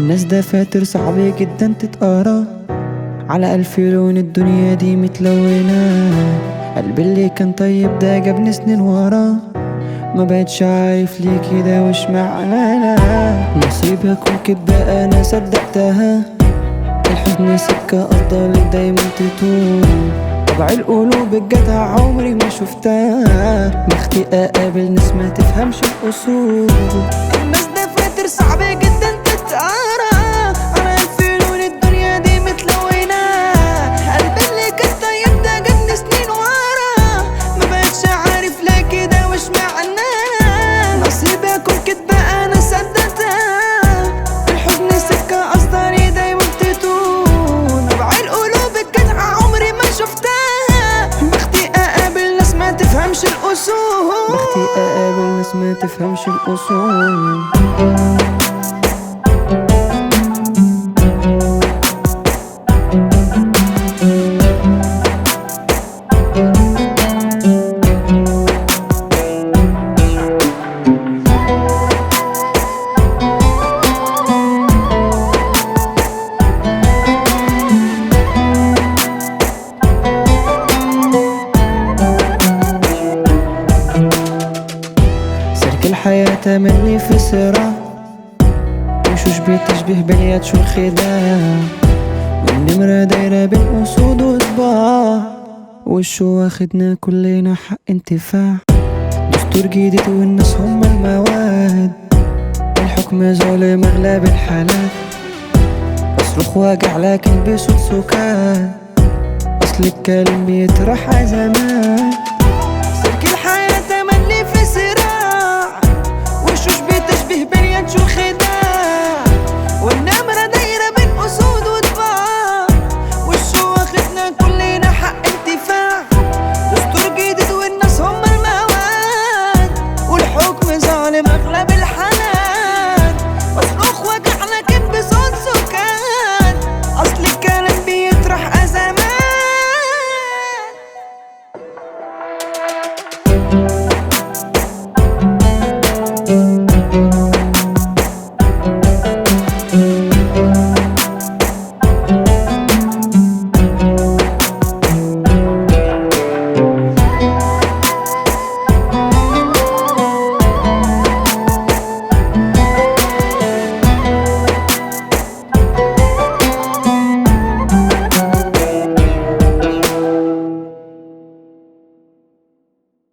الناس دفاتر صعبة جدا تتقرا على ألف لون الدنيا دي متلونة قلبي اللي كان طيب ده جابني سنين ورا ما بقتش عارف ليه كده وش معنى نصيب اكون كدبة انا صدقتها الحزن سكة افضل دايما تطول طبع القلوب الجدع عمري ما شفتها بختي اقابل ناس ما تفهمش الاصول الناس دفاتر صعبة جدا تتقرا على ألف لون الدنيا دي متلونة قلبي اللي كان طيب ده جابني سنين ورا ما بقتش عارف لا كده وش معناه نصيبي اكون كدبة انا صدقتها الحزن سكة قصدري دايما بتطول نبع القلوب الجدعة عمري ما شفتها بختي اقابل ناس ما تفهمش الاصول بختي اقابل ناس ما تفهمش الاصول سلك الحياة تملي في صراع وشوش بتشبه بالياتش والخداع والنمرة دايرة بين أسود وطباع وشه واخدنا كلنا حق انتفاع دستور جديد والناس هم المواد الحكم ظالم أغلب الحالات بصرخ واجع لكن بصوت سكات أصل الكلام بيطرح أزمات سلك الحياة تملي في صراع وشوش بتشبه بالياتش والخداع